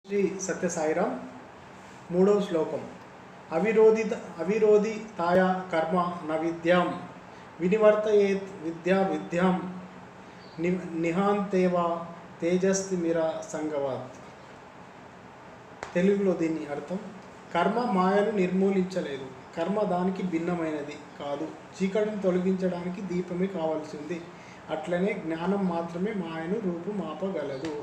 శ్రీ సత్య సాయిరాం మూడవ శ్లోకం అవిరోధిత అవిరోధితాయ కర్మ న విద్యాం వినివర్తయేత్ విద్యా విద్యాం ని నిహాంతేవా తేజస్తిమిర సంగవాత్ తెలుగులో దీని అర్థం కర్మ మాయను నిర్మూలించలేదు కర్మ దానికి భిన్నమైనది కాదు చీకటిని తొలగించడానికి దీపమే కావాల్సింది అట్లనే జ్ఞానం మాత్రమే మాయను రూపుమాపగలదు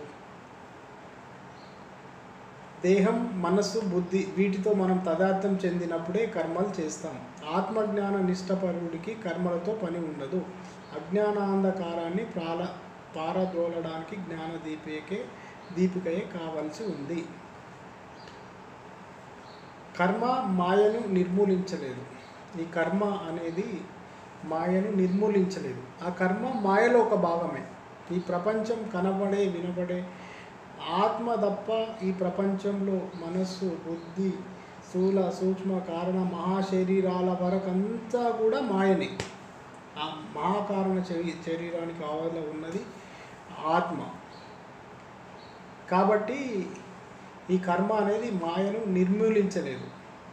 దేహం మనస్సు బుద్ధి వీటితో మనం తదార్థం చెందినప్పుడే కర్మలు చేస్తాం ఆత్మజ్ఞాన నిష్టపరుడికి కర్మలతో పని ఉండదు అజ్ఞానాంధకారాన్ని ప్రాల పారద్రోలడానికి జ్ఞాన దీపికే దీపికయే కావాల్సి ఉంది కర్మ మాయను నిర్మూలించలేదు ఈ కర్మ అనేది మాయను నిర్మూలించలేదు ఆ కర్మ మాయలో ఒక భాగమే ఈ ప్రపంచం కనబడే వినబడే ఆత్మ తప్ప ఈ ప్రపంచంలో మనస్సు బుద్ధి స్థూల సూక్ష్మ కారణ మహాశరీరాల వరకంతా కూడా మాయనే ఆ మహాకారణ శరీ శరీరానికి ఆవల ఉన్నది ఆత్మ కాబట్టి ఈ కర్మ అనేది మాయను నిర్మూలించలేదు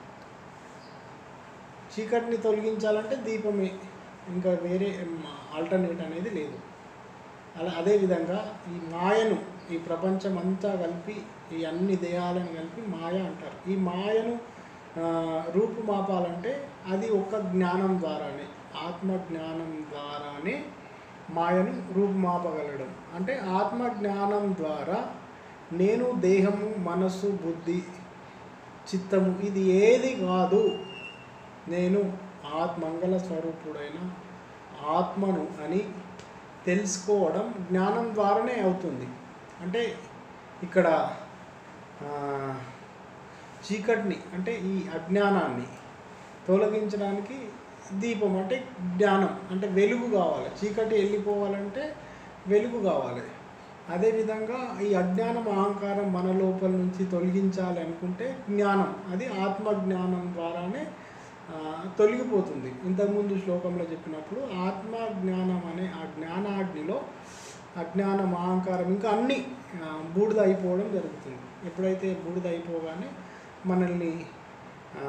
చీకటిని తొలగించాలంటే దీపమే ఇంకా వేరే ఆల్టర్నేట్ అనేది లేదు అలా అదేవిధంగా ఈ మాయను ఈ ప్రపంచం అంతా కలిపి ఈ అన్ని దేహాలను కలిపి మాయ అంటారు ఈ మాయను ఆ, రూపుమాపాలంటే అది ఒక జ్ఞానం ద్వారానే ఆత్మ జ్ఞానం ద్వారానే మాయను రూపుమాపగలడం అంటే ఆత్మ జ్ఞానం ద్వారా నేను దేహము మనస్సు బుద్ధి చిత్తము ఇది ఏది కాదు నేను ఆత్మంగళ స్వరూపుడైన ఆత్మను అని తెలుసుకోవడం జ్ఞానం ద్వారానే అవుతుంది అంటే ఇక్కడ ఆ, చీకటిని అంటే ఈ అజ్ఞానాన్ని తొలగించడానికి దీపం అంటే జ్ఞానం అంటే వెలుగు కావాలి చీకటి వెళ్ళిపోవాలంటే వెలుగు కావాలి అదేవిధంగా ఈ అజ్ఞానం అహంకారం మన లోపల నుంచి తొలగించాలి అనుకుంటే జ్ఞానం అది ఆత్మ జ్ఞానం ద్వారానే ఆ, తొలగిపోతుంది ఇంతకుముందు శ్లోకంలో చెప్పినప్పుడు ఆత్మ జ్ఞానం అనే ఆ జ్ఞానాగ్నిలో అజ్ఞానం అహంకారం ఇంకా అన్నీ ఆ, బూడిద అయిపోవడం జరుగుతుంది ఎప్పుడైతే బూడిద అయిపోగానే మనల్ని ఆ,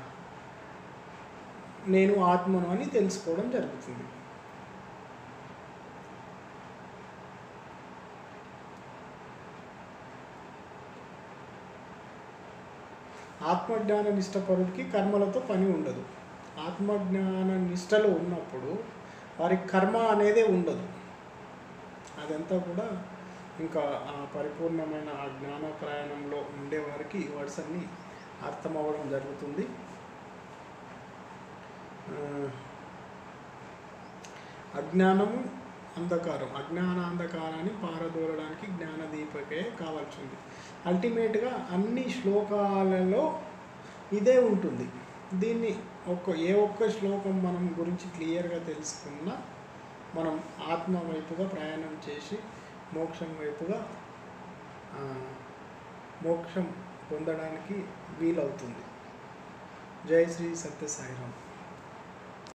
నేను ఆత్మను అని తెలుసుకోవడం జరుగుతుంది ఆత్మజ్ఞాన నిష్టపరుడికి కర్మలతో పని ఉండదు ఆత్మజ్ఞాన నిష్టలో ఉన్నప్పుడు వారికి కర్మ అనేదే ఉండదు అదంతా కూడా ఇంకా ఆ పరిపూర్ణమైన ఆ జ్ఞాన ప్రయాణంలో ఉండేవారికి ఈ వర్డ్స్ అన్నీ అర్థమవ్వడం జరుగుతుంది ఆ, అజ్ఞానము అంధకారం అజ్ఞాన అంధకారాన్ని పారదోలడానికి జ్ఞాన దీపకే కావాల్సింది అల్టిమేట్గా అన్ని శ్లోకాలలో ఇదే ఉంటుంది దీన్ని ఒక్క ఏ ఒక్క శ్లోకం మనం గురించి క్లియర్గా తెలుసుకున్నా మనం ఆత్మ వైపుగా ప్రయాణం చేసి మోక్షం వైపుగా ఆ, మోక్షం పొందడానికి వీలవుతుంది జై శ్రీ సత్య సాయిరామ్